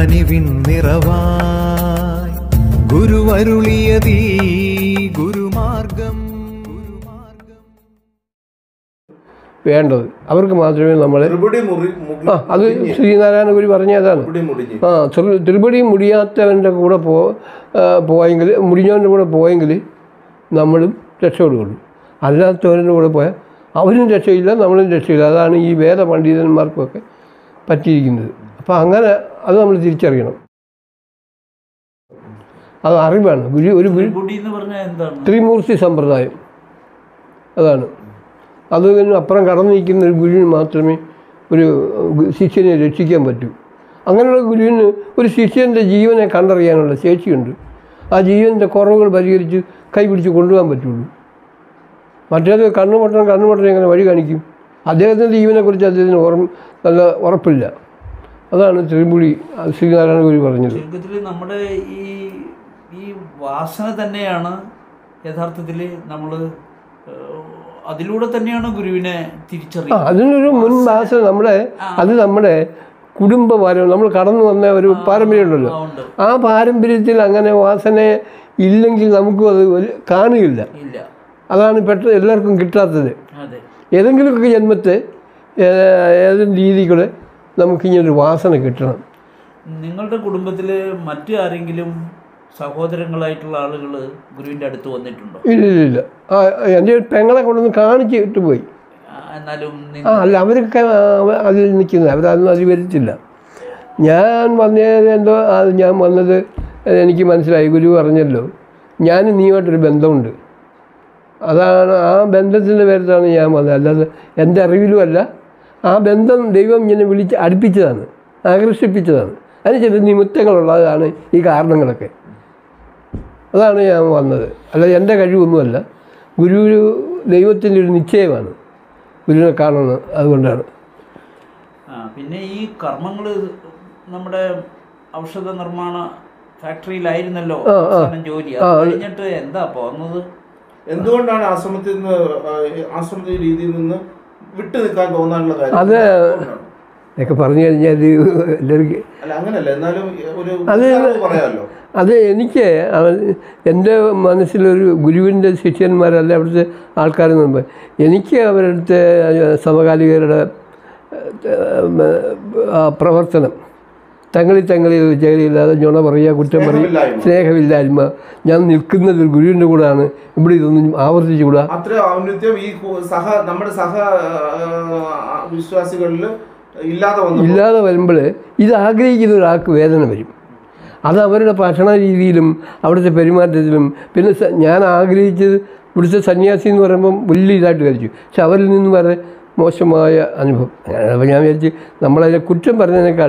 കനിവിൻ നിറവായി ഗുരുവരുളിയതീ ഗുരുമാർഗം ഗുരുമാർഗം വേണ്ടത് അവർക്ക് മാത്രമേ നമ്മൾ ത്രിപുടി മുറി മുടി- ആ അത് ശ്രീനാരായണ ഗുരു പറഞ്ഞതാണ് ത്രിപുടി മുടിഞ്ഞ് ആ ത്രി- ത്രിപുടി മുടിയാത്തവൻ്റെ കൂടെ പോ ആ, പോയെങ്കിൽ മുടിഞ്ഞവൻ്റെ കൂടെ പോയെങ്കിൽ നമ്മളും രക്ഷപ്പെടുകയുള്ളൂ അല്ലാത്തവരുടെ കൂടെ പോയാൽ അവരും രക്ഷയില്ല നമ്മളും രക്ഷയില്ല അതാണ് ഈ വേദ പണ്ഡിതന്മാർക്കൊക്കെ പറ്റിയിരിക്കുന്നത് അപ്പോൾ അങ്ങനെ അത് നമ്മൾ തിരിച്ചറിയണം അത് അറിവാണ് ഗുരു ഒരു ഗുരു ത്രിപുടി എന്ന് പറഞ്ഞാൽ എന്താണ് ത്രിമൂർത്തി സമ്പ്രദായം അതാണ് അത് കഴിഞ്ഞ് അപ്പുറം കടന്നു നിൽക്കുന്ന ഒരു ഗുരുവിന് മാത്രമേ ഒരു ഗു- ശിഷ്യനെ രക്ഷിക്കാൻ പറ്റൂ അങ്ങനെയുള്ള ഗുരുവിന് ഒരു ശിഷ്യൻ്റെ ജീവനെ കണ്ടറിയാനുള്ള ശേഷിയുണ്ട് ആ ജീവൻ്റെ കുറവുകൾ പരിഹരിച്ച് കൈപിടിച്ച് കൊണ്ടുപോകാൻ പറ്റുള്ളൂ മറ്റേത് കണ്ണുമൊട്ടണം കണ്ണുമൊട്ടണം എങ്ങനെ വഴി കാണിക്കും അദ്ദേഹത്തിൻ്റെ ജീവനെക്കുറിച്ച് അദ്ദേഹത്തിന് ഓർമ്മ നല്ല ഉറപ്പില്ല അതാണ് തിരുമുടി ശ്രീനാരായണ ഗുരു പറഞ്ഞത് ചുരുക്കത്തിൽ നമ്മുടെ ഈ ഈ വാസന തന്നെയാണ് യഥാർത്ഥത്തിൽ നമ്മൾ അതിലൂടെ തന്നെയാണ് ഗുരുവിനെ ആ തിരിച്ചറിയുന്നത് അതിനൊരു മുൻ വാസന നമ്മുടെ അത് നമ്മുടെ കുടുംബ പാരമ്പര്യം നമ്മൾ കടന്നു വന്ന ഒരു പാരമ്പര്യമുണ്ടല്ലോ ആ, ഉണ്ട് ആ പാരമ്പര്യത്തിൽ അങ്ങനെ വാസന ഇല്ലെങ്കിൽ നമുക്കും അത് ഒരു കാണുകയില്ല ഇല്ല അതാണ് പെട്ടെന്ന് എല്ലാവർക്കും കിട്ടാത്തത് അതെ ഏതെങ്കിലുമൊക്കെ ജന്മത്തെ ഏ- ഏതെങ്കിലും രീതിയിൽ കൂടെ നമുക്കിങ്ങനൊരു വാസന കിട്ടണം നിങ്ങളുടെ കുടുംബത്തിൽ മറ്റു ആരെങ്കിലും സഹോദരങ്ങളായിട്ടുള്ള ആളുകൾ ഗുരുവിൻ്റെ അടുത്ത് വന്നിട്ടുണ്ടോ ഇല്ല ഇല്ല ഇല്ല ആ എൻ്റെ ഒരു പെങ്ങളെ കൊണ്ടൊന്ന് കാണിച്ചിട്ട് പോയി ആ, എന്നാലും നി- ആ അല്ല അവരൊക്കെ ആ, അതിൽ നിൽക്കുന്നത് അവരതൊന്നും അതിൽ വരുത്തില്ല ഞാൻ വന്നത് എന്തോ അത് ഞാൻ വന്നത് എനിക്ക് മനസ്സിലായി ഗുരു പറഞ്ഞല്ലോ ഞാൻ നീയുമായിട്ടൊരു ബന്ധമുണ്ട് അതാണ് ആ ബന്ധത്തിൻ്റെ പേരിലാണ് ഞാൻ വന്നത് അല്ലാതെ എൻ്റെ അറിവിലുമല്ല ആ ബന്ധം ദൈവം ഇങ്ങനെ വിളിച്ച് അടുപ്പിച്ചതാണ് ആകർഷിപ്പിച്ചതാണ് അതിന് ചില നിമിത്തങ്ങളുള്ളതാണ് ഈ കാരണങ്ങളൊക്കെ അതാണ് ഞാൻ വന്നത് അല്ല എൻ്റെ കഴിവൊന്നുമല്ല ഗുരു ദൈവത്തിൻ്റെ ഒരു നിശ്ചയമാണ് ഗുരുവിനെ കാണുന്നത് അതുകൊണ്ടാണ് ആ പിന്നെ ഈ കർമ്മങ്ങൾ നമ്മുടെ ഔഷധ നിർമ്മാണ ഫാക്ടറിയിലായിരുന്നല്ലോ ആ, ആ. അവസാനം ജോലി അത് കഴിഞ്ഞിട്ട് എന്താ പോന്നത് എന്തുകൊണ്ടാണ് ആശ്രമത്തിൽ നിന്ന് ആ, ഈ ആശ്രമ രീതിയിൽ നിന്ന് വിട്ടു നിൽക്കാൻ തോന്നാനുള്ള കാര്യം അത് എന്തുകൊണ്ടാണ്? ഇതൊക്കെ പറഞ്ഞു കഴിഞ്ഞാൽ ഇത് എല്ലാവർക്കും അല്ല അങ്ങനല്ല എന്നാലും ഒരു അത് ഉദാഹരണം പറയാമല്ലോ അത് എനിക്ക് അവൻ- എൻ്റെ മനസ്സിലൊരു ഗുരുവിൻ്റെ ശിഷ്യന്മാരല്ല അവിടുത്തെ ആൾക്കാരെന്ന് പറയുമ്പോൾ എനിക്ക് അവരുടെ സമകാലികരുടെ ആ, പ്രവർത്തനം തങ്ങളിൽ തങ്ങളിൽ ചേരിയില്ലാതെ ഞൊണ പറയുക കുറ്റം പറയുക സ്നേഹമില്ലായ്മ. സ്നേഹമില്ലായ്മ ഞാൻ നിൽക്കുന്നത് ഒരു ഗുരുവിൻ്റെ കൂടെയാണ് ഇവിടെ ഇതൊന്നും ആവർത്തിച്ചുകൂടാ അത്ര ഔന്നത്യം ഈ കു- സഹ നമ്മുടെ സഹ ആ, വിശ്വാസികളിൽ ഇല്ലാതെ വന്നു ഇല്ലാതെ വരുമ്പോൾ ഇത് ആഗ്രഹിക്കുന്ന ഒരാൾക്ക് വേദന വരും അത് അവരുടെ ഭക്ഷണ രീതിയിലും അവിടുത്തെ പെരുമാറ്റത്തിലും പിന്നെ സ- ഞാൻ ആഗ്രഹിച്ചത് ഇവിടുത്തെ സന്യാസി എന്ന് പറയുമ്പം വലിയ ഇതായിട്ട് കഴിച്ചു പക്ഷെ അവരിൽ നിന്ന് വളരെ മോശമായ അനുഭവം അപ്പോൾ ഞാൻ വിചാരിച്ച് നമ്മളതിനെ കുറ്റം പറഞ്ഞതിനേക്കാൾ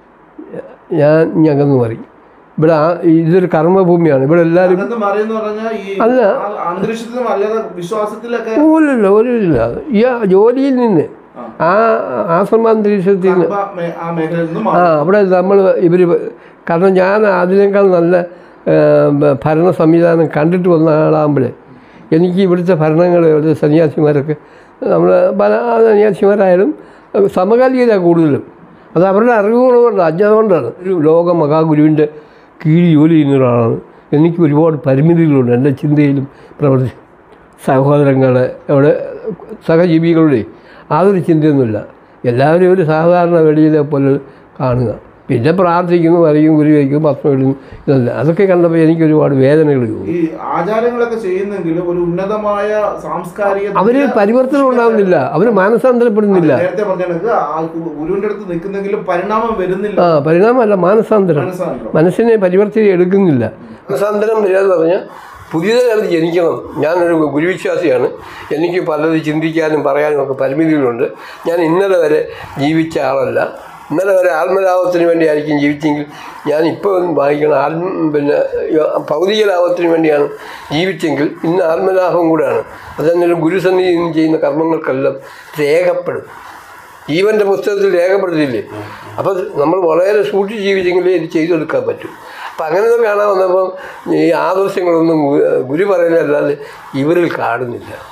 ഞാൻ ഞങ്ങന്ന് പറയും ഇവിടെ ആ ഇതൊരു കർമ്മഭൂമിയാണ് ഇവിടെ എല്ലാവരും അതെന്ന് മറിയെന്ന് പറഞ്ഞാൽ ഈ അല്ല. ആ അന്തരീക്ഷത്തിലും അല്ലാതെ വിശ്വാസത്തിലൊക്കെ പോലില്ല ഒരു ഇല്ല ഈ ആ ജോലിയിൽ നിന്ന് ആ ആശ്രമാന്തരീക്ഷത്തിൽ നിന്ന് കർമ്മ മേ- ആ മേഖലയിൽ നിന്നും ആ അവിടെ നമ്മൾ ഇവർ കാരണം ഞാൻ അതിനേക്കാൾ നല്ല ആ, ബ- ഭരണ സംവിധാനം കണ്ടിട്ട് വന്ന ആളാകുമ്പോൾ എനിക്ക് ഇവിടുത്തെ ഭരണങ്ങൾ ഇവിടുത്തെ സന്യാസിമാരൊക്കെ നമ്മൾ പല സന്യാസിമാരായാലും സമകാലികത കൂടുതലും അത് അവരുടെ അറിവുകളുകൊണ്ട് അജ്ഞത കൊണ്ടാണ് ഒരു ലോക മഹാഗുരുവിൻ്റെ കീഴിൽ ജോലി ചെയ്യുന്ന ഒരാളാണ് എനിക്ക് ഒരുപാട് പരിമിതികളുണ്ട് എൻ്റെ ചിന്തയിലും പ്രവർത്തി സഹോദരങ്ങളെ അവിടെ സഹജീവികളുടെ യാതൊരു ചിന്തയൊന്നുമില്ല എല്ലാവരും ഒരു സാധാരണ വെളിയിലെ പോലെ കാണുക പിന്നെ പ്രാർത്ഥിക്കുന്നു വരയ്ക്കും ഗുരു വയ്ക്കും ഭസ്മം ഇടുന്നു ഇതല്ല അതൊക്കെ കണ്ടപ്പോൾ എനിക്ക് ഒരുപാട് വേദനകൾ തോന്നി ഈ ആചാരങ്ങളൊക്കെ ചെയ്യുന്നെങ്കിലും ഒരു ഉന്നതമായ സാംസ്കാരിക അവർ പരിവർത്തനം ഉണ്ടാകുന്നില്ല അവർ മാനസാന്തരപ്പെടുന്നില്ല നേരത്തെ പറഞ്ഞ കണക്ക് ആ ഗു- ഗുരുവിന്റെ അടുത്ത് നിൽക്കുന്നെങ്കിലും പരിണാമം വരുന്നില്ല ആ പരിണാമമല്ല മാനസാന്തരം മനസ്സാണല്ലോ മനസ്സിനെ പരിവർത്തനം എടുക്കുന്നില്ല മാനസാന്തരം വരികയെന്ന് പറഞ്ഞാൽ പുതിയതായി ജനിക്കണം ഞാനൊരു ഗുരുവിശ്വാസിയാണ് എനിക്ക് പലത് ചിന്തിക്കാനും പറയാനും ഒക്കെ പരിമിതികളുണ്ട് ഞാൻ ഇന്നലെ വരെ ജീവിച്ച ആളല്ല ഇന്നലെ വരെ ആത്മലാഭത്തിന് വേണ്ടിയായിരിക്കും ജീവിച്ചെങ്കിൽ ഞാൻ ഇപ്പോൾ വായിക്കണം ആത്മ പിന്നെ ഭൗതിക ലാഭത്തിന് വേണ്ടിയാണ് ജീവിച്ചെങ്കിൽ ഇന്ന് ആത്മലാഭം കൂടെയാണ് അതെന്നൊരു ഗുരുസന്നിധിയിൽ നിന്ന് ചെയ്യുന്ന കർമ്മങ്ങൾക്കെല്ലാം രേഖപ്പെടും ജീവൻ്റെ പുസ്തകത്തിൽ രേഖപ്പെടുത്തിയില്ലേ അപ്പോൾ നമ്മൾ വളരെ സൂക്ഷിച്ച് ജീവിച്ചെങ്കിലേ ഇത് ചെയ്തെടുക്കാൻ പറ്റും അപ്പം അങ്ങനെയൊന്നും കാണാൻ വന്നപ്പം ഈ ആദർശങ്ങളൊന്നും ഗു- ഗുരു പറയുന്നതല്ലാതെ ഇവരിൽ കാണുന്നില്ല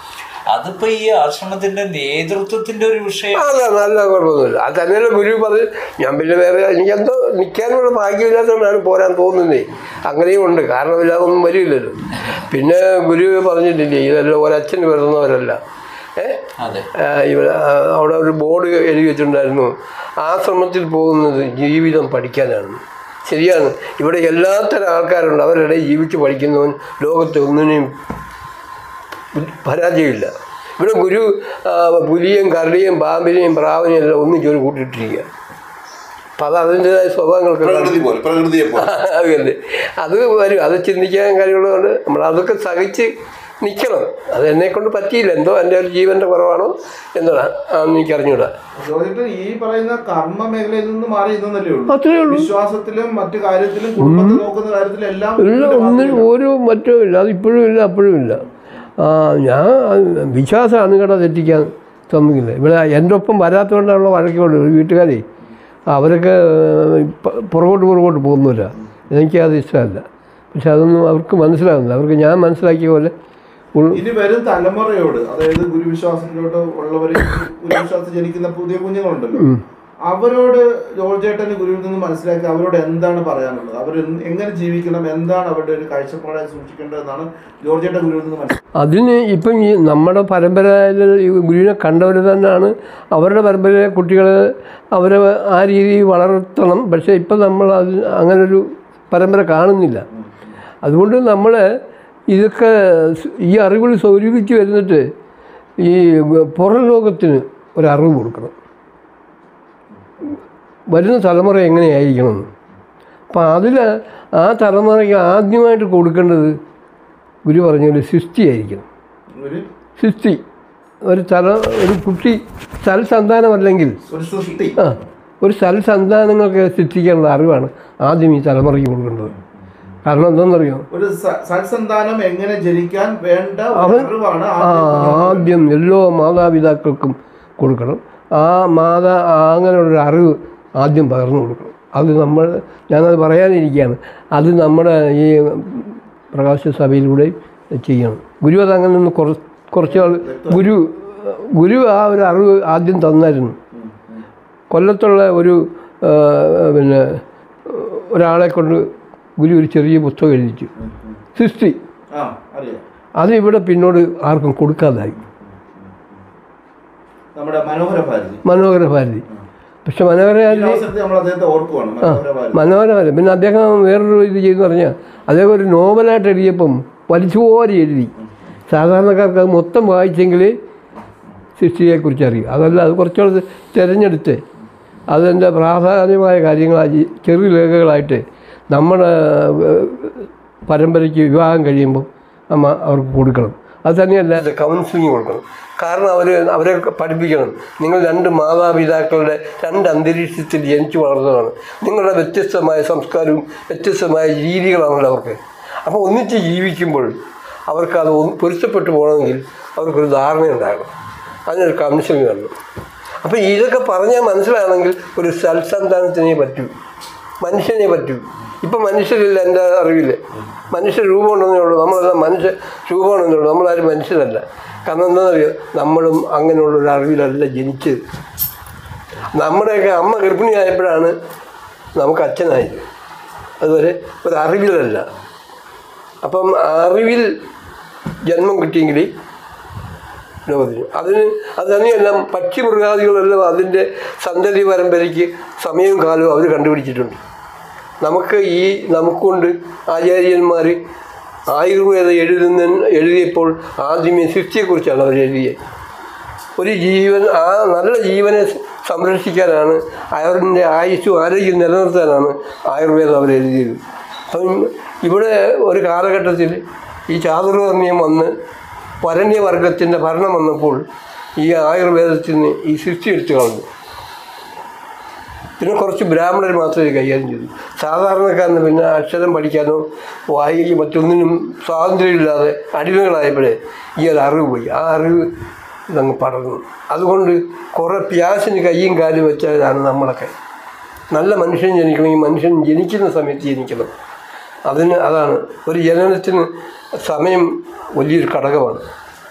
അതിപ്പോ ഈ ആശ്രമത്തിന്റെ നേതൃത്വത്തിന്റെ ഒരു വിഷയം അല്ല നല്ല കുഴപ്പമൊന്നുമില്ല അത് തന്നെയല്ല ഗുരു പറഞ്ഞ് ഞാൻ പിന്നെ വേറെ എനിക്കെന്തോ നിൽക്കാനുള്ള ഭാഗ്യമില്ലാത്തതുകൊണ്ടാണ് പോരാൻ തോന്നുന്നേ അങ്ങനെയും ഉണ്ട് കാരണമില്ലാതെ ഒന്നും വരില്ലല്ലോ പിന്നെ ഗുരു പറഞ്ഞിട്ടില്ലേ ഇതെല്ലാം ഒരച്ഛന് വരുന്നവരല്ല ഏ അതെ ആ, ഇവിടെ ആ, അവിടെ ഒരു ബോർഡ് എഴുതി വെച്ചിട്ടുണ്ടായിരുന്നു ആശ്രമത്തിൽ പോകുന്നത് ജീവിതം പഠിക്കാനാണ് ശരിയാണ് ഇവിടെ എല്ലാത്തരം ആൾക്കാരുണ്ട് അവരുടെ ജീവിച്ച് പഠിക്കുന്നവൻ ലോകത്തെ ഒന്നിനെയും പരാജയമില്ല ഇവിടെ ഗുരു ആ, പുലിയും കരടിയും പാമ്പിനെയും പ്രാവിനെയും എല്ലാം ഒന്നിച്ച് ഒരു കൂട്ടിയിട്ടിരിക്കുക അപ്പം അത് അതിൻ്റെതായ സ്വഭാവങ്ങൾക്ക് പ്രകൃതി പോലെ പ്രകൃതിയെ പോലെ അതല്ലേ അത് വരും അത് ചിന്തിക്കാൻ കാര്യമുള്ളതുകൊണ്ട് നമ്മൾ അതൊക്കെ സഹിച്ച് നിൽക്കണം അത് എന്നെ കൊണ്ട് പറ്റിയില്ല എന്തോ എൻ്റെ ഒരു ജീവൻ്റെ കുറവാണോ എന്നതാണ് എനിക്ക് അറിഞ്ഞൂടാ ജോജിട്ട് ഈ പറയുന്ന കർമ്മ മേഖലയിൽ നിന്ന് മാറി ഇന്നല്ലേ ഉള്ളൂ അത്രേ ഉള്ളൂ വിശ്വാസത്തിലും മറ്റു കാര്യത്തിലും കുടുംബത്തെ നോക്കുന്ന കാര്യത്തിലും എല്ലാം ഇല്ല ഇതിന്റെ ഒന്നിനും ഭാഗത്തില്ല. ഒരു മറ്റും ഇല്ല അത് ഇപ്പോഴും ഇല്ല അപ്പോഴും ഇല്ല ആ, ഞാൻ വിശ്വാസമാണ് കേട്ടോ തെറ്റിക്കാൻ സമ്മതിക്കില്ല ഇവിടെ എൻ്റെ ഒപ്പം വരാത്തതുകൊണ്ടുള്ള വഴക്കുള്ളൂ ഒരു വീട്ടുകാരെ അവരൊക്കെ പ- പുറകോട്ട് പുറകോട്ട് പോകുന്നില്ല എനിക്കത് ഇഷ്ടമല്ല പക്ഷെ അതൊന്നും അവർക്ക് മനസ്സിലാകുന്നില്ല അവർക്ക് ഞാൻ മനസ്സിലാക്കിയ പോലെ ഉൾ- ഇനി വരും തലമുറയോട് അതായത് ഗുരുവിശ്വാസത്തിലോട്ട് ഉള്ളവര് ഗുരുവിശ്വാസം ജനിക്കുന്ന പുതിയ കുഞ്ഞുങ്ങളുണ്ടല്ലോ അവരോട് ജോർജ് ചേട്ടന് ഗുരുവിൽ നിന്ന് മനസ്സിലാക്കി അവരോട് എന്താണ് പറയാനുള്ളത് അവർ എന്ത്- എങ്ങനെ ജീവിക്കണം എന്താണ് അവരുടെ ഒരു കാഴ്ചപ്പാടായി സൂക്ഷിക്കേണ്ടതെന്നാണ് ജോർജ് ചേട്ടൻ ഗുരുവിൽ നിന്ന് മനസ്സിലാക്കി അതിന് ഇപ്പം ഈ നമ്മുടെ പരമ്പരയിൽ ഈ ഗുരുവിനെ കണ്ടവർ തന്നെയാണ് അവരുടെ പരമ്പരയിലെ കുട്ടികൾ അവരെ ആ രീതിയിൽ വളർത്തണം പക്ഷേ ഇപ്പം നമ്മൾ അത് അങ്ങനൊരു പരമ്പര കാണുന്നില്ല അതുകൊണ്ട് നമ്മൾ ഇതൊക്കെ സ് ഈ അറിവുകൾ സ്വരൂപിച്ച് വരുന്നിട്ട് ഈ പുറം ലോകത്തിന് ഒരറിവ് കൊടുക്കണം വരുന്ന തലമുറ എങ്ങനെയായിരിക്കണം അപ്പം അതിൽ ആ തലമുറയ്ക്ക് ആദ്യമായിട്ട് കൊടുക്കേണ്ടത് ഗുരു പറഞ്ഞ പോലെ സൃഷ്ടിയായിരിക്കണം ഒരു സൃഷ്ടി ഒരു തല ഒരു കുട്ടി സൽസന്താനമല്ലെങ്കിൽ ഒരു സൃഷ്ടി ആ ഒരു സൽസന്താനങ്ങൾക്ക് സൃഷ്ടിക്കാനുള്ള അറിവാണ് ആദ്യം ഈ തലമുറയ്ക്ക് കൊടുക്കേണ്ടത് കാരണം എന്താണെന്നറിയോ ഒരു സ- സൽസന്താനം എങ്ങനെ ജനിക്കാൻ വേണ്ട ഒരു അവൻ- അറിവാണ് ആ ആദ്യം ആദ്യം എല്ലാ മാതാപിതാക്കൾക്കും കൊടുക്കണം ആ മാതാ ആ അങ്ങനെയുള്ളൊരു അറിവ് ആദ്യം പകർന്നു കൊടുക്കണം അത് നമ്മൾ ഞാനത് പറയാനിരിക്കുകയാണ് അത് നമ്മുടെ ഈ പ്രകാശ സഭയിലൂടെ ചെയ്യണം ഗുരു അത് അങ്ങനെ ഒന്ന് കുറച്ച് കുറച്ച് ആൾ ഗുരു ഗുരു ആ ഒരു അറിവ് ആദ്യം തന്നായിരുന്നു കൊല്ലത്തുള്ള ഒരു ആ, പിന്നെ ഒരാളെ കൊണ്ട് ഗുരു ഒരു ചെറിയ പുസ്തകം എഴുതിച്ചു സൃഷ്ടി ആ അറിയാം അത് ഇവിടെ പിന്നോട് ആർക്കും കൊടുക്കാതായി നമ്മുടെ മനോഹര ഭാരതി മനോഹര ഭാരതി പക്ഷെ മനോഹര ഈ ഭാരതി അവസരത്തിൽ നമ്മൾ അദ്ദേഹത്തെ ഓർക്കുവാണ് മനോഹര ഭാരതി മനോഹര ഭാരതി പിന്നെ അദ്ദേഹം വേറൊരു ഇത് ചെയ്തെന്ന് പറഞ്ഞാൽ അദ്ദേഹം ഒരു നോവലായിട്ട് എഴുതിയപ്പം വലിച്ചുപോലെ എഴുതി സാധാരണക്കാർക്ക് അത് മൊത്തം വായിച്ചെങ്കിൽ സൃഷ്ടിയെക്കുറിച്ച് അറിയും അതല്ല അത് കുറച്ചുകൂടെ തിരഞ്ഞെടുത്ത് അതിൻ്റെ പ്രാധാന്യമായ കാര്യങ്ങളായി ചെറു രേഖകളായിട്ട് നമ്മുടെ ഏഹ്, പരമ്പരയ്ക്ക് വിവാഹം കഴിയുമ്പോൾ അമ്മ അവർക്ക് കൊടുക്കണം അത് തന്നെയല്ല കൗൺസിലിംഗ് കൊടുക്കണം കാരണം അവർ അവരെ പഠിപ്പിക്കണം നിങ്ങൾ രണ്ട് മാതാപിതാക്കളുടെ രണ്ട് അന്തരീക്ഷത്തിൽ ജനിച്ചു വളർന്നതാണ് നിങ്ങളുടെ വ്യത്യസ്തമായ സംസ്കാരവും വ്യത്യസ്തമായ രീതികളാണല്ലോ അവർക്ക് അപ്പോൾ ഒന്നിച്ച് ജീവിക്കുമ്പോൾ അവർക്ക് അത് ഒന്ന് പൊരുത്തപ്പെട്ടു പോകണമെങ്കിൽ അവർക്കൊരു ധാരണയുണ്ടാകണം അതിനൊരു കൗൺസിലിംഗ് വേണം അപ്പോൾ ഇതൊക്കെ പറഞ്ഞാൽ മനസ്സിലാണെങ്കിൽ ഒരു സൽസന്താനത്തിനെ പറ്റൂ മനുഷ്യനെ പറ്റൂ ഇപ്പം മനുഷ്യരില്ല എൻ്റെ അറിവിൽ മനുഷ്യ രൂപം ഉണ്ടെന്നേ ഉള്ളൂ നമ്മളെല്ലാം മനുഷ്യ രൂപമാണെന്നേ ഉള്ളൂ നമ്മളാരും മനുഷ്യരല്ല കാരണം എന്താണെന്നറിയോ നമ്മളും അങ്ങനെയുള്ളൊരു അറിവിലല്ല ജനിച്ചത് നമ്മുടെയൊക്കെ അമ്മ ഗർഭിണിയായപ്പോഴാണ് നമുക്ക് അച്ഛനായത് അതുവരെ ഒരു അറിവിലല്ല അപ്പം അറിവിൽ ജന്മം കിട്ടിയെങ്കിൽ ലോകത്തിന് അതിന് അത് തന്നെയെല്ലാം പക്ഷി മൃഗാദികളെല്ലാം അതിൻ്റെ സന്തതി പരമ്പരയ്ക്ക് സമയവും കാലവും അവർ കണ്ടുപിടിച്ചിട്ടുണ്ട് നമുക്ക് ഈ നമുക്കൊണ്ട് ആചാര്യന്മാർ ആയുർവേദം എഴുതുന്ന എഴുതിയപ്പോൾ ആദ്യമേ സൃഷ്ടിയെക്കുറിച്ചാണ് അവർ എഴുതിയത് ഒരു ജീവൻ ആ നല്ല ജീവനെ സംരക്ഷിക്കാനാണ് അവരുടെ ആയുസ്സും ആരോഗ്യം നിലനിർത്താനാണ് ആയുർവേദം അവർ എഴുതിയത് അപ്പം ഇവിടെ ഒരു കാലഘട്ടത്തിൽ ഈ ചാതുർവർണ്ണ്യം വന്ന് വരണ്യവർഗത്തിൻ്റെ ഭരണം വന്നപ്പോൾ ഈ ആയുർവേദത്തിന് ഈ സൃഷ്ടി എടുത്തു കളഞ്ഞു പിന്നെ കുറച്ച് ബ്രാഹ്മണർ മാത്രമേ കൈകാര്യം ചെയ്തു സാധാരണക്കാരന് പിന്നെ അക്ഷരം പഠിക്കാനോ വായി മറ്റൊന്നിനും സ്വാതന്ത്ര്യമില്ലാതെ അടിമകളായപ്പോഴേ ഈ ഒരു അറിവ് പോയി ആ അറിവ് ഇതങ്ങ് പടർന്നു അതുകൊണ്ട് കുറേ പ്യാസിന് കയ്യും കാലും വെച്ചവരാണ് നമ്മളൊക്കെ നല്ല മനുഷ്യൻ ജനിക്കണമെങ്കിൽ മനുഷ്യൻ ജനിക്കുന്ന സമയത്ത് ജനിക്കണം അതിന് അതാണ് ഒരു ജനനത്തിന് സമയം വലിയൊരു ഘടകമാണ്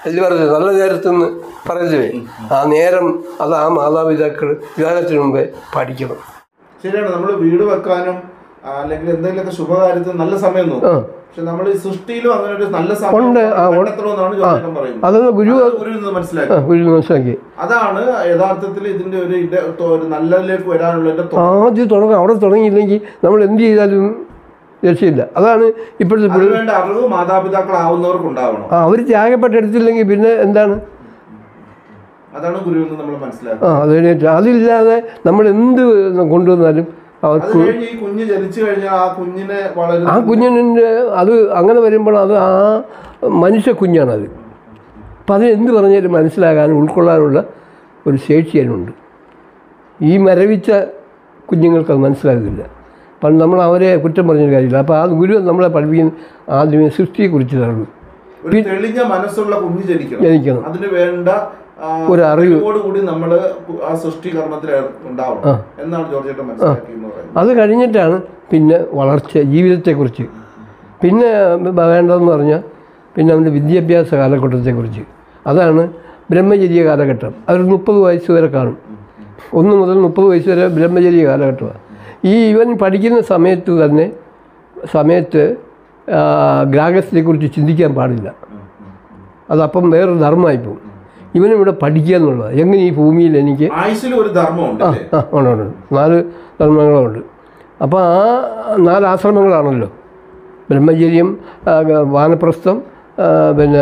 ഇത് പറഞ്ഞത് നല്ല നേരത്തെന്ന് പറഞ്ഞില്ലേ ആ നേരം അത് ആ മാതാപിതാക്കൾ വിവാഹത്തിന് മുമ്പേ പഠിക്കണം ശരിയാണ് നമ്മൾ വീട് വെക്കാനും ആ, അല്ലെങ്കിൽ എന്തെങ്കിലുമൊക്കെ ശുഭകാര്യത്തിന് നല്ല സമയം നോക്കും പക്ഷെ നമ്മൾ ഈ സൃഷ്ടിയിലും അങ്ങനെ ഒരു നല്ല സമയം ഉണ്ട്, ആ, ഉണ്ട്. കണ്ടെത്തണമെന്നാണ് ജോസേട്ടൻ പറയുന്നത് അത് ഗുരു അത് ഗുരുവിൽ നിന്ന് മനസ്സിലാക്കി ആ ഗുരു മനസ്സിലാക്കി അതാണ് യഥാർത്ഥത്തിൽ ഇതിന്റെ ഒരു ഇട- തൊ- ഒരു നല്ലതിലേക്ക് വരാനുള്ളതിന്റെ തൊ- ആദ്യം തുടങ്ങും അവിടെ തുടങ്ങിയില്ലെങ്കിൽ നമ്മൾ എന്ത് ചെയ്താലും രക്ഷയില്ല അതാണ് ഇപ്പോഴത്തെ പിള്ളേർ അതിനുവേണ്ട അറിവ് മാതാപിതാക്കളാവുന്നവർക്ക് ഉണ്ടാവണം ആ അവർ ത്യാഗപ്പെട്ടെടുത്തില്ലെങ്കിൽ പിന്നെ എന്താണ് അതാണ് ഗുരുവിൽ നിന്ന് നമ്മൾ മനസ്സിലാക്കുക ആ അത് കഴിഞ്ഞിട്ട് അതില്ലാതെ നമ്മൾ എന്ത് കൊണ്ടുവന്നാലും അത് അവർക്ക് കഴിഞ്ഞ് ഈ കുഞ്ഞ് ജനിച്ചു കഴിഞ്ഞാൽ ആ കുഞ്ഞിനെ വളരെ ആ കുഞ്ഞിൻ്റെ അത് അങ്ങനെ വരുമ്പോൾ അത് ആ മനുഷ്യ കുഞ്ഞാണത് അപ്പം അത് എന്ത് പറഞ്ഞാലും മനസ്സിലാകാനും ഉൾക്കൊള്ളാനുള്ള ഒരു ശേഷി അതിനുണ്ട് ഈ മരവിച്ച കുഞ്ഞുങ്ങൾക്ക് അത് മനസ്സിലാകില്ല അപ്പം നമ്മൾ അവരെ കുറ്റം പറഞ്ഞൊരു കാര്യമില്ല അപ്പോൾ ആ ഗുരു നമ്മളെ പഠിപ്പിക്കുന്ന ആദ്യമേ സൃഷ്ടിയെക്കുറിച്ച് തരണം ഒരു തെളിഞ്ഞ മനസ്സുള്ള കുഞ്ഞ് ജനിക്കണം ജനിക്കണം അതിന് വേണ്ട ആ, ഒരു അറിവ്. കൂടി നമ്മൾ ആ സൃഷ്ടി കർമ്മത്തിൽ ഉണ്ടാവണം എന്നാണ് ജോർജേട്ടൻ മനസ്സിലാക്കി എന്ന് പറയുന്നത് അത് കഴിഞ്ഞിട്ടാണ് പിന്നെ വളർച്ച ജീവിതത്തെക്കുറിച്ച് പിന്നെ വേണ്ടതെന്ന് പറഞ്ഞാൽ പിന്നെ അവൻ്റെ വിദ്യാഭ്യാസ കാലഘട്ടത്തെക്കുറിച്ച് അതാണ് ബ്രഹ്മചര്യ കാലഘട്ടം അവർ മുപ്പത് വയസ്സ് വരെ കാണും ഒന്ന് മുതൽ മുപ്പത് വയസ്സ് വരെ ബ്രഹ്മചര്യ കാലഘട്ടമാണ് ഈ ഇവൻ പഠിക്കുന്ന സമയത്ത് തന്നെ സമയത്ത് ആ, ഗ്രാഹസ്ഥയെക്കുറിച്ച് ചിന്തിക്കാൻ പാടില്ല അതപ്പം വേറൊരു ധർമ്മമായി പോകും ഇവനും ഇവിടെ പഠിക്കുക എന്നുള്ളത് എങ്ങനെ ഈ ഭൂമിയിൽ എനിക്ക് ആയുസിൽ ഒരു ധർമ്മമുണ്ട് അല്ലേ ആ ഉണ്ട് ഉണ്ട് നാല് ധർമ്മങ്ങളുണ്ട് അപ്പോൾ ആ നാല് ആശ്രമങ്ങളാണല്ലോ ബ്രഹ്മചര്യം ആ, വാനപ്രസ്ഥം ആ, പിന്നെ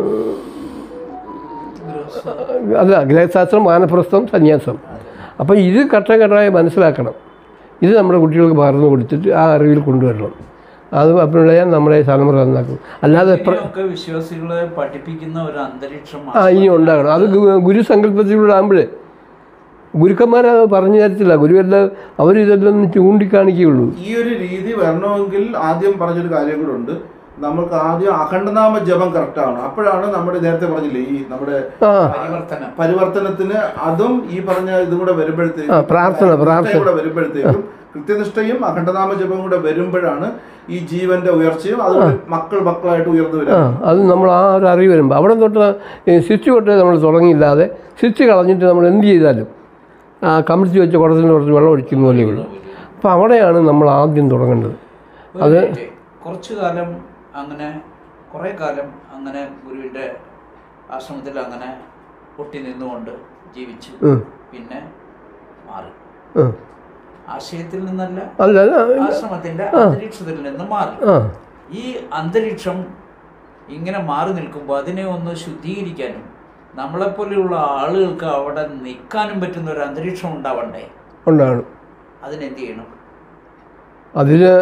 അല്ല ഗൃഹശാസ്ത്രം വാനപ്രസ്ഥം സന്യാസം അപ്പോൾ ഇത് ഘട്ടം ഘട്ടമായി മനസ്സിലാക്കണം ഇത് നമ്മുടെ കുട്ടികൾക്ക് പകർന്നു കൊടുത്തിട്ട് ആ അറിവിൽ കൊണ്ടുവരണം അത് അപ്പോഴേ നമ്മുടെ തലമുറ നന്നാക്കും അല്ലാതെ പ്ര- ഇതിനെയൊക്കെ വിശ്വാസികളെ പഠിപ്പിക്കുന്ന ഒരു അന്തരീക്ഷം ആ ഇനി ഉണ്ടാകണം അത് ഗു- ഗുരുസങ്കല്പത്തിലൂടെ ആകുമ്പോഴേ ഗുരുക്കന്മാരത് പറഞ്ഞു തരത്തില്ല ഗുരുവെല്ലാം അവരിതെല്ലാം ചൂണ്ടിക്കാണിക്കുകയുള്ളൂ ഈ ഒരു രീതി വരണമെങ്കിൽ ആദ്യം പറഞ്ഞൊരു കാര്യം കൂടെ ഉണ്ട് നമുക്ക് ആദ്യം അഖണ്ഡനാമ ജപം കറക്റ്റ് ആണ് അപ്പോഴാണ് നമ്മുടെ നേരത്തെ പറഞ്ഞില്ലേ ഈ നമ്മുടെ ആ പരിവർത്തനം പരിവർത്തനത്തിന് അതും ഈ പറഞ്ഞ ഇതും കൂടെ വരുമ്പോഴത്തേക്കും ആ, പ്രാർത്ഥന, പ്രാർത്ഥന. നിഷ്ഠയും കൂടെ വരുമ്പോഴത്തേക്കും കൃത്യനിഷ്ഠയും അഖണ്ഡനാമ ജപം കൂടെ വരുമ്പോഴാണ് ഈ ജീവന്റെ ഉയർച്ചയും അതുകൊണ്ട് മക്കൾ മക്കളായിട്ട് ഉയർന്നു ആ വരും അത് നമ്മൾ ആ ഒരു അറിവ് വരുമ്പോൾ അവിടെ തൊട്ട് ഈ സ്വിച്ച് തൊട്ട് നമ്മൾ തുടങ്ങിയില്ലാതെ സ്വിച്ച് കളഞ്ഞിട്ട് നമ്മൾ എന്ത് ചെയ്താലും ആ കമിഴ്ത്തി വെച്ച കുടത്തിന് കുറച്ച് വെള്ളം ഒഴിക്കുന്ന പോലെ ഉള്ളൂ അപ്പോൾ അവിടെയാണ് നമ്മൾ ആദ്യം തുടങ്ങേണ്ടത് ഒരു മിനിറ്റ്. കുറച്ചു കാലം അങ്ങനെ കുറേ കാലം അങ്ങനെ ഗുരുവിൻ്റെ ആശ്രമത്തിൽ അങ്ങനെ പൊട്ടി നിന്നുകൊണ്ട് ജീവിച്ചു ഉം. പിന്നെ മാറി ആ ആശയത്തിൽ നിന്നല്ല അല്ല അല്ല, ആശ്രമത്തിന്റെ അന്തരീക്ഷത്തിൽ നിന്ന് മാറി ആ ഈ അന്തരീക്ഷം ഇങ്ങനെ മാറി നിൽക്കുമ്പോൾ അതിനെ ഒന്ന് ശുദ്ധീകരിക്കാനും നമ്മളെപ്പോലെയുള്ള ആളുകൾക്ക് അവിടെ നിൽക്കാനും പറ്റുന്ന ഒരു അന്തരീക്ഷം ഉണ്ടാവണ്ടേ ഉണ്ടാകണം അതിനെന്ത് ചെയ്യണം അതിന്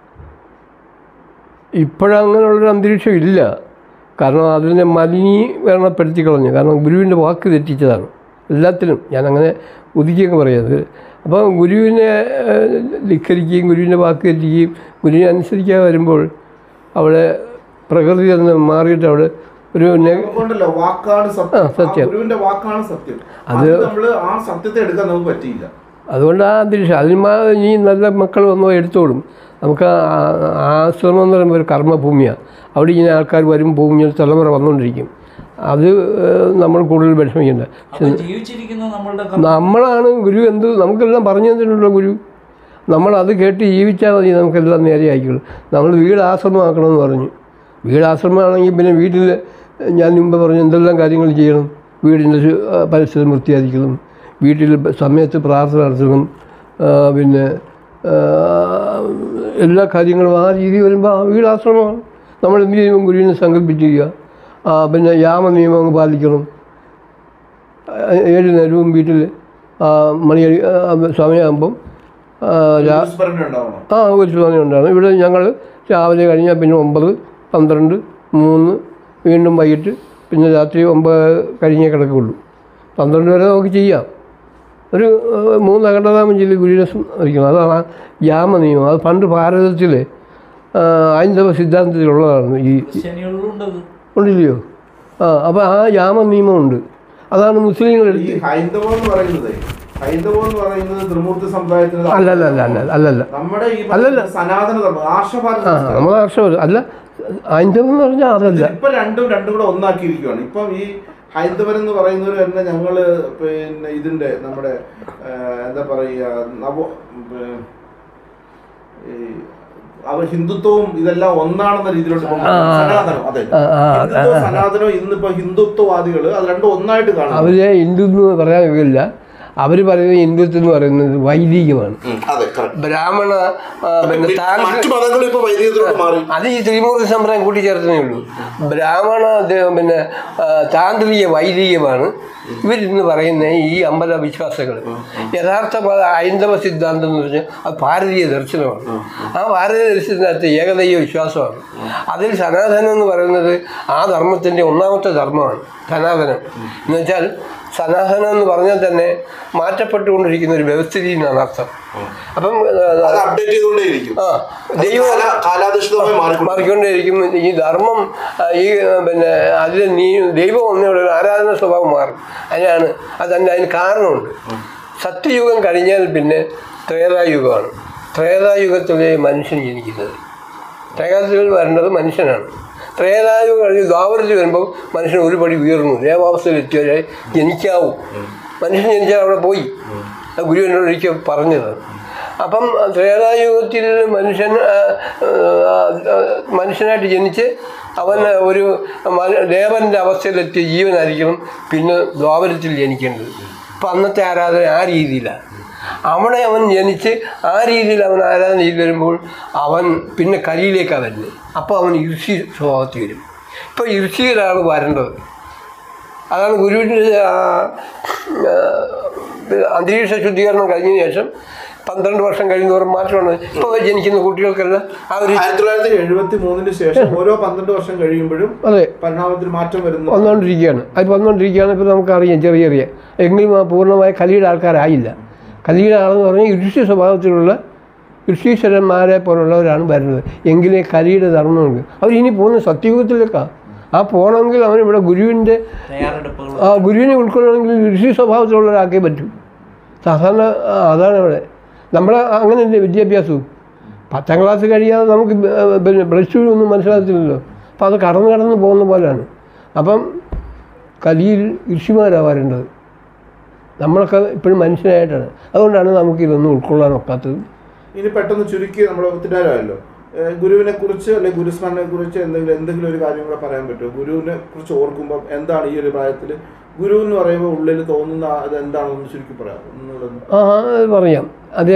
ഇപ്പോഴങ്ങനെയുള്ളൊരു അന്തരീക്ഷം ഇല്ല കാരണം അതിനെ മലിനീകരണപ്പെടുത്തി കളഞ്ഞു കാരണം ഗുരുവിൻ്റെ വാക്ക് തെറ്റിച്ചതാണ് എല്ലാത്തിനും ഞാൻ അങ്ങനെ ഒതുക്കിയൊക്കെ പറയുന്നത് അപ്പോൾ ഗുരുവിനെ ഏഹ്, ധിക്കരിക്കുകയും ഗുരുവിൻ്റെ വാക്ക് തെറ്റിക്കുകയും ഗുരുവിനെ അനുസരിക്കാതെ വരുമ്പോൾ അവിടെ പ്രകൃതി തന്നെ മാറിയിട്ട് അവിടെ ഒരു നെ- അതുകൊണ്ടല്ലോ വാക്കാണ് ആ, സത്യം സത്യം. ആ ഗുരുവിന്റെ വാക്കാണ് സത്യം അത് നമ്മൾ ആ സത്യത്തെ എടുക്കാൻ നമുക്ക് പറ്റിയില്ല അതുകൊണ്ട് ആ അന്തരീക്ഷം അതിന് മാ- ഇനി നല്ല മക്കൾ വന്നോ എടുത്തോളും നമുക്ക് ആ- ആ- ആശ്രമം എന്ന് പറയുമ്പോൾ ഒരു കർമ്മഭൂമിയാണ് അവിടെ ഇങ്ങനെ ആൾക്കാർ വരും പോകും ഇങ്ങനെ തലമുറ വന്നുകൊണ്ടിരിക്കും അത് ഏഹ്, നമ്മൾ കൂടുതൽ വിഷമിക്കേണ്ട അപ്പൊ ജീവിച്ചിരിക്കുന്ന നമ്മളുടെ ക- നമ്മളാണ് ഗുരു എന്ത് നമുക്കെല്ലാം പറഞ്ഞു തന്നിട്ടുള്ള ഗുരു നമ്മൾ അത് കേട്ട് ജീവിച്ചാൽ മതി നമുക്കെല്ലാം നേരെ ആയിക്കോളും നമ്മൾ വീട് ആശ്രമമാക്കണമെന്ന് പറഞ്ഞു വീട് ആശ്രമമാണെങ്കിൽ പിന്നെ വീട്ടിൽ ഞാൻ മുമ്പ് പറഞ്ഞു എന്തെല്ലാം കാര്യങ്ങൾ ചെയ്യണം വീടിൻ്റെ ശു- ആ, പരിസരം വൃത്തിയായിരിക്കണം വീട്ടിൽ സമയത്ത് പ്രാർത്ഥന നടത്തണം ആ, പിന്നെ ആ, എല്ലാ കാര്യങ്ങളും ആ രീതി വരുമ്പോൾ ആ വീട് ആശ്രമമാണ് നമ്മൾ എന്ത് ചെയ്യുമ്പോൾ ഗുരുവിനെ സങ്കല്പിച്ചിരിക്കുക ആ, പിന്നെ യാമ നിയമം അങ്ങ് പാലിക്കണം ഏഴ് നേരവും വീട്ടിൽ മണി അടി- ആ, സമയമാകുമ്പം ആ, രാ- സ്മരണ ഉണ്ടാവണം ആ ഒരു സമയം ഉണ്ടാണ് ഇവിടെ ഞങ്ങൾ രാവിലെ കഴിഞ്ഞാൽ പിന്നെ ഒമ്പത് പന്ത്രണ്ട് മൂന്ന് വീണ്ടും വൈകിട്ട് പിന്നെ രാത്രി ഒമ്പത് കഴിഞ്ഞേ കിടക്കുകയുള്ളൂ പന്ത്രണ്ട് വരെ നമുക്ക് ചെയ്യാം ഒരു ഏഹ്, മൂന്ന് അഖണ്ഡതാമം ചെയ്ത് ഗുരുവിനെ സ്മരിക്കണം അതാണ് ആ യാമ നിയമം അത് പണ്ട് ഭാരതത്തിൽ ഹൈന്ദവ സിദ്ധാന്തത്തിലുള്ളതാണ് ഈ ക്രിസ്ത്യാനികളിലുണ്ടത് ഉണ്ടില്ലയോ ആ അപ്പോൾ ആ യാമ നിയമമുണ്ട് അതാണ് മുസ്ലിങ്ങൾ ഈ ഹൈന്ദവം എന്ന് പറയുന്നത് ഹൈന്ദവം എന്ന് പറയുന്നത് ത്രിമൂർത്തി സമുദായത്തിന് അല്ല അല്ല അല്ല അല്ല അല്ലല്ല നമ്മുടെ ഈ അല്ലല്ല. സനാതന ധർമ്മം ആർഷഭാരത ആ സംസ്കാരം. നമ്മൾ ഹർഷവർ അല്ല ഹൈന്ദവം എന്ന് പറഞ്ഞാൽ അതല്ല ഇപ്പൊ രണ്ടും രണ്ടും കൂടെ ഒന്നാക്കിയിരിക്കുകയാണ് ഇപ്പം ഈ ഹൈന്ദവരെന്ന് പറയുന്നവർ തന്നെ ഞങ്ങള് പിന്നെ ഇതിന്റെ നമ്മുടെ ആ, എന്താ പറയുക നവ പിന്നെ, ഈ അവർ ഹിന്ദുത്വവും ഇതെല്ലാം ഒന്നാണെന്ന രീതിയിലോട്ട് ഇപ്പം ആ, ആ. സനാതനം അതെ ആ, ആ, ഹിന്ദുത്വ സനാതനം ഇന്നിപ്പോ ഹിന്ദുത്വവാദികള് അത് രണ്ടും ഒന്നായിട്ട് കാണും അവര് ഹിന്ദു എന്ന് പറയാൻ കഴിയില്ല അവർ പറയുന്നത് ഹിന്ദുത്വം എന്ന് പറയുന്നത് വൈദികമാണ് അതെ correct. ബ്രാഹ്മണ ആ, പിന്നെ താന്ത്രിക മറ്റു മതങ്ങൾ ഇപ്പൊ വൈദികത്തിലോട്ട് മാറി അത് ഈ ത്രിമൂർത്തി സമ്പ്രദായം കൂട്ടിച്ചേർത്തേ ഉള്ളൂ ബ്രാഹ്മണ ദേ- പിന്നെ ആ, താന്ത്രിക വൈദികമാണ് ഇവരിന്ന് പറയുന്ന ഈ അമ്പല വിശ്വാസങ്ങൾ യഥാർത്ഥ മത ഹൈന്ദവ സിദ്ധാന്തം എന്ന് പറഞ്ഞാൽ അത് ഭാരതീയ ദർശനമാണ് ആ ഭാരതീയ ദർശനത്തിനകത്ത് ഏകദൈവ വിശ്വാസമാണ് അതിൽ സനാതനം എന്ന് പറയുന്നത് ആ ധർമ്മത്തിൻ്റെ ഒന്നാമത്തെ ധർമ്മമാണ് സനാതനം എന്ന് വെച്ചാൽ സനാതനം എന്ന് പറഞ്ഞാൽ തന്നെ മാറ്റപ്പെട്ടുകൊണ്ടിരിക്കുന്ന ഒരു വ്യവസ്ഥിതി എന്നാണ് അർത്ഥം അപ്പം അത് ആ, അപ്ഡേറ്റ് ചെയ്തുകൊണ്ടേയിരിക്കും ആ അത് ദൈവം കാല- കാലാധിഷ്ഠിതമായി മാറിക്കൊണ്ട് മാറിക്കൊണ്ടേയിരിക്കും ഈ ധർമ്മം ആ, ഈ ആ, പിന്നെ അതിൽ നീ ദൈവം ഒന്നോട് ഒരു ആരാധന സ്വഭാവം മാറും അതിനാണ് അതല്ല അതിന് കാരണമുണ്ട് സത്യയുഗം കഴിഞ്ഞാൽ പിന്നെ ത്രേതായുഗമാണ് ത്രേതായുഗത്തിലെ മനുഷ്യൻ ജനിക്കുന്നത് ത്രേതായുഗത്തിൽ വരേണ്ടത് മനുഷ്യനാണ് ത്രേതായുഗം കഴിഞ്ഞ് ദ്വാപരത്തിൽ വരുമ്പോൾ മനുഷ്യൻ ഒരു പടി ഉയർന്നു ദേവാവസ്ഥയിൽ എത്തിയവരെ ജനിക്കാവൂ മനുഷ്യൻ ജനിച്ചാൽ അവിടെ പോയി ആ ഗുരു എന്നോട് ഒരിക്കൽ പറഞ്ഞത് അപ്പം ത്രേതായുഗത്തിൽ മനുഷ്യൻ ആ, ആ, ആ, മനുഷ്യനായിട്ട് ജനിച്ച് അവൻ ഒരു മന- ദേവൻ്റെ അവസ്ഥയിലെത്തിയ ജീവനായിരിക്കണം പിന്നെ ദ്വാപരത്തിൽ ജനിക്കേണ്ടത് അപ്പം അന്നത്തെ ആരാധന ആ രീതിയിലാണ് അവിടെ അവൻ ജനിച്ച് ആ രീതിയിൽ അവൻ ആരാധന ചെയ്ത് വരുമ്പോൾ അവൻ പിന്നെ കലിയിലേക്കാണ് വരുന്നത് അപ്പോൾ അവൻ ഋഷി സ്വഭാവത്തിൽ വരും ഇപ്പോൾ ഋഷിയിലാണ് വരേണ്ടത് അതാണ് ഗുരുവിൻ്റെ ആ, ആ, അന്തരീക്ഷ ശുദ്ധീകരണം കഴിഞ്ഞതിന് ശേഷം പന്ത്രണ്ട് വർഷം കഴിയുന്നവരും മാറ്റമാണ് ഇപ്പോൾ ജനിക്കുന്ന കുട്ടികൾക്കെല്ലാം ആ ഒരു ആയിരത്തി തൊള്ളായിരത്തി എഴുപത്തി മൂന്നിന് ശേഷം ഓരോ പന്ത്രണ്ട് വർഷം കഴിയുമ്പോഴും അതെ പരിണാമത്തിൽ മാറ്റം വരുന്നു വന്നുകൊണ്ടിരിക്കുകയാണ് അത് വന്നുകൊണ്ടിരിക്കുകയാണ് ഇപ്പോൾ നമുക്കറിയാം ചെറിയ ചെറിയ എങ്കിലും ആ പൂർണ്ണമായ കലിയുടെ ആൾക്കാരായില്ല കലിയുടെ ആളെന്ന് പറഞ്ഞാൽ ഋഷി സ്വഭാവത്തിലുള്ള ഋഷീശ്വരന്മാരെ പോലുള്ളവരാണ് വരുന്നത് എങ്കിലേ കലിയുടെ ധർമ്മമുണ്ട് അവരിനി പോകുന്ന സത്യയുഗത്തിലേക്കാണ് ആ പോകണമെങ്കിൽ അവൻ ഇവിടെ ഗുരുവിൻ്റെ തയ്യാറെടുപ്പുകൾ ആ ഗുരുവിനെ ഉൾക്കൊള്ളണമെങ്കിൽ ഋഷി സ്വഭാവത്തിലുള്ള ഒരാൾക്കേ പറ്റൂ സാധാരണ ആ, അതാണ് അവിടെ നമ്മളെ അങ്ങനെയല്ലേ വിദ്യാഭ്യാസവും പത്താം ക്ലാസ് കഴിയാതെ നമുക്ക് ബ- പിന്നെ പ്ലസ് ടു ഒന്നും മനസ്സിലാകത്തില്ലല്ലോ അപ്പം അത് കടന്ന് കടന്ന് പോകുന്ന പോലെയാണ് അപ്പം കലിയിൽ ഋഷിമാരാണ് വരേണ്ടത് നമ്മളൊക്കെ ഇപ്പോഴും മനുഷ്യനായിട്ടാണ് അതുകൊണ്ടാണ് നമുക്ക് ഇതൊന്നും ഉൾക്കൊള്ളാൻ ഒക്കാത്തത് ഇനി പെട്ടെന്ന് ചുരുക്കി നമ്മൾ ഒത്തിരിയായല്ലോ ഗുരുവിനെ കുറിച്ച് അല്ലെങ്കിൽ ഗുരുസ്മരണെ കുറിച്ച് എന്തെങ്കിലും എന്തെങ്കിലും ഒരു കാര്യം കൂടെ പറയാൻ പറ്റുമോ ഗുരുവിനെ കുറിച്ച് ഓർക്കുമ്പോൾ എന്താണ് ഈ ഒരു പ്രായത്തിൽ ഗുരു എന്ന് പറയുമ്പോൾ ഉള്ളിൽ തോന്നുന്ന അത് എന്താണെന്ന് ചുരുക്കി പറയാം ഒന്നുകൂടെ ഒന്ന്. ആ അത് പറയാം അത്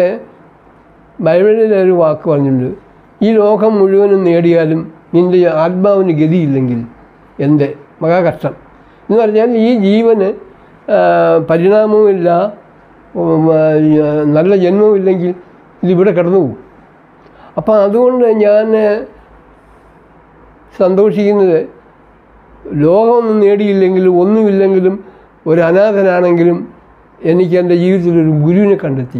ബൈബിളിൽ ഒരു വാക്ക് പറഞ്ഞിട്ടുണ്ട് ഈ ലോകം മുഴുവനും നേടിയാലും നിൻ്റെ ആത്മാവിന് ഗതിയില്ലെങ്കിൽ എൻ്റെ മഹാകഷ്ടം എന്ന് പറഞ്ഞാൽ ഈ ജീവന് ആ, പരിണാമവുമില്ല ഉം, ആ, നല്ല ജന്മവുമില്ലെങ്കിൽ ഇതിവിടെ കിടന്നു പോകും അപ്പം അതുകൊണ്ട് ഞാൻ സന്തോഷിക്കുന്നത് ലോകമൊന്നും നേടിയില്ലെങ്കിലും ഒന്നുമില്ലെങ്കിലും ഒരു അനാഥനാണെങ്കിലും എനിക്ക് എൻ്റെ ജീവിതത്തിൽ ഒരു ഗുരുവിനെ കണ്ടെത്തി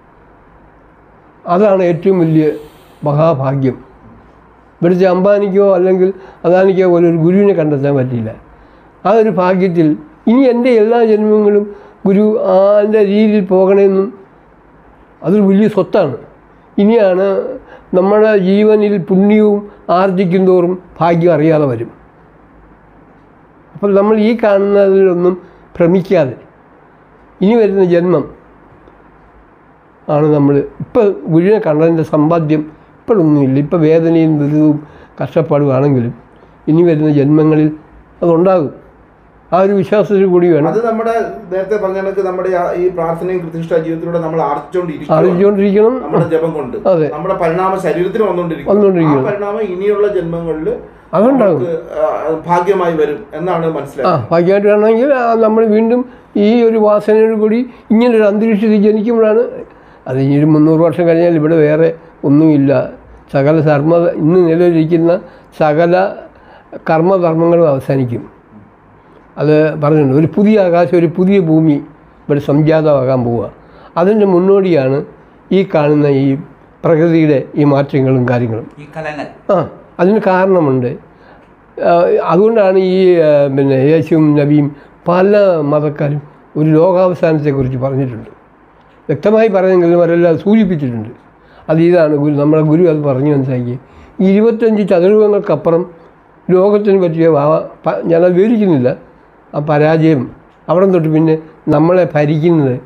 അതാണ് ഏറ്റവും വലിയ മഹാഭാഗ്യം ഇവിടുത്തെ അംബാനിക്കോ അല്ലെങ്കിൽ അദാനിക്കോ പോലെ ഒരു ഗുരുവിനെ കണ്ടെത്താൻ പറ്റിയില്ല ആ ഒരു ഭാഗ്യത്തിൽ ഇനി എൻ്റെ എല്ലാ ജന്മങ്ങളും ഗുരു ആ എൻ്റെ രീതിയിൽ പോകണമെന്നും അതൊരു വലിയ സ്വത്താണ് ഇനിയാണ് നമ്മുടെ ജീവനിൽ പുണ്യവും ആർജിക്കും തോറും ഭാഗ്യം അറിയാതെ വരും അപ്പോൾ നമ്മൾ ഈ കാണുന്നതിലൊന്നും ഭ്രമിക്കാതെ ഇനി വരുന്ന ജന്മം ആണ് നമ്മൾ ഇപ്പോൾ ഗുരുവിനെ കണ്ടതിൻ്റെ സമ്പാദ്യം ഇപ്പോഴൊന്നുമില്ല ഇപ്പോൾ വേദനയും ദുരിതവും കഷ്ടപ്പാടുമാണെങ്കിലും ഇനി വരുന്ന ജന്മങ്ങളിൽ അതുണ്ടാകും ആ ഒരു വിശ്വാസത്തിൽ കൂടി വേണം അത് നമ്മുടെ നേരത്തെ പറഞ്ഞ കണക്ക് നമ്മുടെ ആ- ഈ പ്രാർത്ഥനയും കൃത്യനിഷ്ഠ ജീവിതത്തിലൂടെ നമ്മൾ ആർജിച്ചുകൊണ്ടിരിക്കും അറിയിച്ചുകൊണ്ടിരിക്കണം നമ്മുടെ ജപം കൊണ്ട് അതെ. നമ്മുടെ പരിണാമം ശരീരത്തിൽ വന്നുകൊണ്ടിരിക്കും ആ വന്നുകൊണ്ടിരിക്കുകയാണ്. പരിണാമം ഇനിയുള്ള ജന്മങ്ങളിൽ അതുണ്ടാകും നമുക്ക്, ആ, ഭാഗ്യമായി വരും എന്നാണ് ആ മനസ്സിലായത് ഭാഗ്യമായിട്ട് വേണമെങ്കിൽ ആ, നമ്മൾ വീണ്ടും ഈ ഒരു വാസനയോട് കൂടി ഇങ്ങനൊരു അന്തരീക്ഷത്തിൽ ജനിക്കുമ്പോഴാണ് അത് ഇനി ഒരു മുന്നൂറ് വർഷം കഴിഞ്ഞാൽ ഇവിടെ വേറെ ഒന്നുമില്ല സകല ധർമ്മ ഇന്ന് നിലവിലിരിക്കുന്ന സകല കർമ്മധർമ്മങ്ങളും അവസാനിക്കും അത് പറഞ്ഞിട്ടുണ്ട് ഒരു പുതിയ ആകാശം ഒരു പുതിയ ഭൂമി ഇവിടെ സംജാതമാകാൻ പോവുക അതിൻ്റെ മുന്നോടിയാണ് ഈ കാണുന്ന ഈ പ്രകൃതിയുടെ ഈ മാറ്റങ്ങളും കാര്യങ്ങളും ഈ കലങ്ങൾ ആ അതിന് കാരണമുണ്ട് ആ, അതുകൊണ്ടാണ് ഈ ആ, പിന്നെ യേശുവും നബിയും പല മതക്കാരും ഒരു ലോകാവസാനത്തെക്കുറിച്ച് പറഞ്ഞിട്ടുണ്ട് വ്യക്തമായി പറയുന്നെങ്കിലും അവരെല്ലാം സൂചിപ്പിച്ചിട്ടുണ്ട് അത് ഇതാണ് ഗുരു നമ്മളെ ഗുരു അത് പറഞ്ഞു മനസ്സിലാക്കി ഇരുപത്തഞ്ച് ചതുരകങ്ങൾക്കപ്പുറം ലോകത്തിന് പറ്റിയ ആ- പ- ഞാനത് വിവരിക്കുന്നില്ല ആ പരാജയം അവിടെ തൊട്ട് പിന്നെ നമ്മളെ ഭരിക്കുന്നത്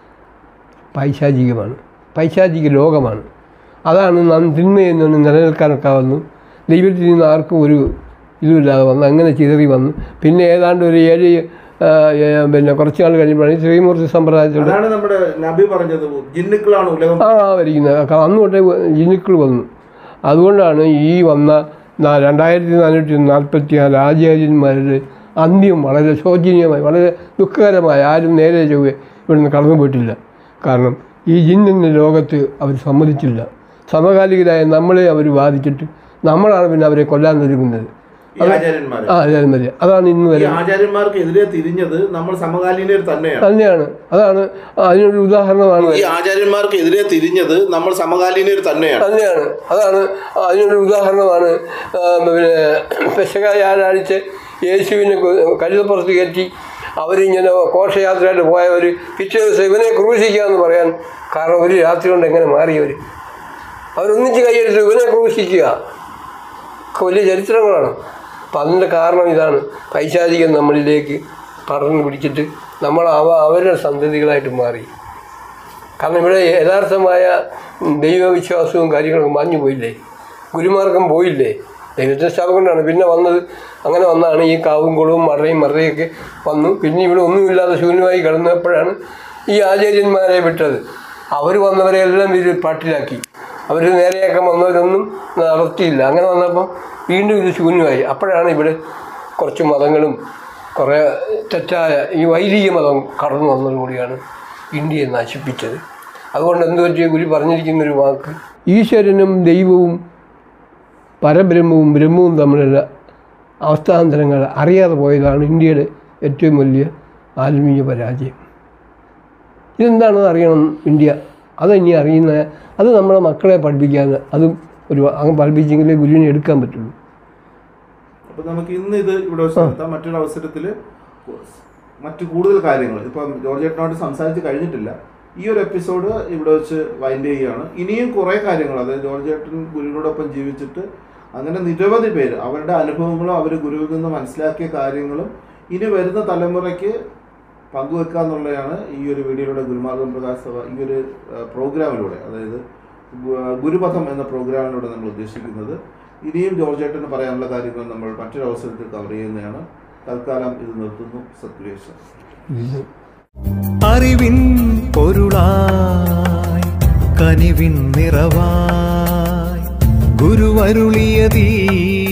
പൈശാചികമാണ് പൈശാചിക ലോകമാണ് അതാണ് നാം തിന്മയിൽ നിന്ന് നിലനിൽക്കാനൊക്കെ വന്നു ദൈവത്തിൽ നിന്ന് ആർക്കും ഒരു ഇതുമില്ലാതെ വന്നു അങ്ങനെ ചിതറി വന്നു പിന്നെ ഏതാണ്ട് ഒരു ഏഴ് ആ, ഏ, പിന്നെ കുറച്ച് നാൾ കഴിയുമ്പോഴാണ് ഈ ശ്രീമൂർത്തി സമ്പ്രദായത്തിലൂടെ അതാണ് നമ്മുടെ നബി പറഞ്ഞത് ജിന്നുക്കളാണ് ഉലകം ആ വരിക്കുന്നത് ക- അന്ന് തൊട്ടേ ജിനുക്കൾ വന്നു അതുകൊണ്ടാണ് ഈ വന്ന നാ- രണ്ടായിരത്തി നാനൂറ്റി നാൽപ്പത്തി നാല് ആചാര്യന്മാരുടെ അന്ത്യം വളരെ ശോചനീയമായി വളരെ ദുഃഖകരമായി ആരും നേരെ ചൊവ്വെ ഇവിടുന്ന് കടന്നു പോയിട്ടില്ല കാരണം ഈ ജിന്നെന്ന ലോകത്ത് അവർ സമ്മതിച്ചില്ല സമകാലികരായ നമ്മളെ അവർ ബാധിച്ചിട്ട് നമ്മളാണ് പിന്നെ അവരെ കൊല്ലാൻ ഒരുങ്ങുന്നത് ഈ ആചാര്യന്മാര് ആ ആചാര്യന്മാർ അതാണ് ഇന്ന് ഈ വരെ ആചാര്യന്മാർക്ക് എതിരെ തിരിഞ്ഞത് നമ്മൾ സമകാലീനർ തന്നെയാണ് തന്നെയാണ് അതാണ് അതിനൊരു ഉദാഹരണമാണ് ഈ ആചാര്യന്മാർക്ക് എതിരെ തിരിഞ്ഞത് നമ്മൾ സമകാലീനർ തന്നെയാണ് തന്നെയാണ് അതാണ് അതിനൊരു ഉദാഹരണമാണ് ആ, പിന്നെ പെശക വ്യാഴാഴ്ച യേശുവിനെ കൊ- കഴുതപ്പുറത്ത് കയറ്റി അവരിങ്ങനെ ഘോഷയാത്രയായിട്ട് പോയവർ പിറ്റേ ദിവസം ഇവനെ ക്രൂശിക്കാന്ന് പറയാൻ കാരണം ഒരു രാത്രി കൊണ്ട് എങ്ങനെ മാറിയവർ അവരൊന്നിച്ച് കൈയെടുത്ത് ഇവനെ ക്രൂശിക്കുക ഒക്കെ വലിയ ചരിത്രങ്ങളാണ് അപ്പം അതിൻ്റെ കാരണം ഇതാണ് പൈശാചികം നമ്മളിലേക്ക് പടർന്നു പിടിച്ചിട്ട് നമ്മൾ അവ അവരുടെ സന്തതികളായിട്ട് മാറി കാരണം ഇവിടെ യഥാർത്ഥമായ ദൈവവിശ്വാസവും കാര്യങ്ങളൊക്കെ മാഞ്ഞു പോയില്ലേ ഗുരുമാർഗം പോയില്ലേ ദൈവത്തിൻ്റെ ശാപം കൊണ്ടാണ് പിന്നെ വന്നത് അങ്ങനെ വന്നാണ് ഈ കാവും കുളവും മറയും മറയൊക്കെ വന്നു പിന്നെ ഇവിടെ ഒന്നുമില്ലാതെ ശൂന്യമായി കിടന്നപ്പോഴാണ് ഈ ആചാര്യന്മാരെ വിട്ടത് അവർ വന്നവരെല്ലാം ഇത് പാട്ടിലാക്കി അവർ നേരെയാക്കാൻ വന്നവരൊന്നും നടത്തിയില്ല അങ്ങനെ വന്നപ്പോൾ വീണ്ടും ഇത് ശൂന്യമായി അപ്പോഴാണ് ഇവിടെ കുറച്ച് മതങ്ങളും കുറേ തെറ്റായ ഈ വൈദിക മതം കടന്നു വന്നതോടുകൂടിയാണ് ഇന്ത്യയെ നശിപ്പിച്ചത് അതുകൊണ്ട് എന്ത് പറ്റിയ ഗുരു പറഞ്ഞിരിക്കുന്നൊരു വാക്ക് ഈശ്വരനും ദൈവവും പരബ്രഹ്മവും ബ്രഹ്മവും തമ്മിലുള്ള അവസ്ഥാന്തരങ്ങൾ അറിയാതെ പോയതാണ് ഇന്ത്യയുടെ ഏറ്റവും വലിയ ആത്മീയ പരാജയം ഇതെന്താണെന്ന് അറിയണം ഇന്ത്യ അതിനി അറിയുന്ന അത് നമ്മളെ മക്കളെ പഠിപ്പിക്കാൻ അതും ഒരു അങ്ങ് പഠിപ്പിച്ചെങ്കിലേ ഗുരുവിനെ എടുക്കാൻ പറ്റുള്ളൂ അപ്പൊ നമുക്ക് ഇന്ന് ഇത് ഇവിടെ വെച്ച് നിർത്താം മറ്റൊരു അവസരത്തിൽ മറ്റു കൂടുതൽ കാര്യങ്ങൾ ഇപ്പം ജോർജ് ഏട്ടനോട് സംസാരിച്ച് കഴിഞ്ഞിട്ടില്ല ഈ ഒരു എപ്പിസോഡ് ഇവിടെ വെച്ച് വൈൻഡ് ചെയ്യുകയാണ് ഇനിയും കുറേ കാര്യങ്ങൾ അതായത് ജോർജ് ഏട്ടൻ ഗുരുവിനോടൊപ്പം ജീവിച്ചിട്ട് അങ്ങനെ നിരവധി പേര് അവരുടെ അനുഭവങ്ങളും അവർ ഗുരുവിൽ നിന്ന് മനസ്സിലാക്കിയ കാര്യങ്ങളും ഇനി വരുന്ന തലമുറയ്ക്ക് പങ്കുവെക്കുക എന്നുള്ളതാണ് ഈ ഒരു വീഡിയോയിലൂടെ ഗുരുമാർഗം പ്രകാശ് സഭ ഈ ഒരു ആ, പ്രോഗ്രാമിലൂടെ അതായത് ഗു- ഗുരുപഥം എന്ന പ്രോഗ്രാമിലൂടെ നമ്മൾ ഉദ്ദേശിക്കുന്നത് ഇനിയും ജോർജ് ഏട്ടന് പറയാനുള്ള കാര്യങ്ങൾ നമ്മൾ മറ്റൊരു അവസരത്തിൽ കവർ ചെയ്യുന്നതാണ് തൽക്കാലം ഇത് നിർത്തുന്നു സത്വേശം അറിവിൻ പൊരുളായി കനിവിൻ നിറവായി ഗുരുവരുളിയതീ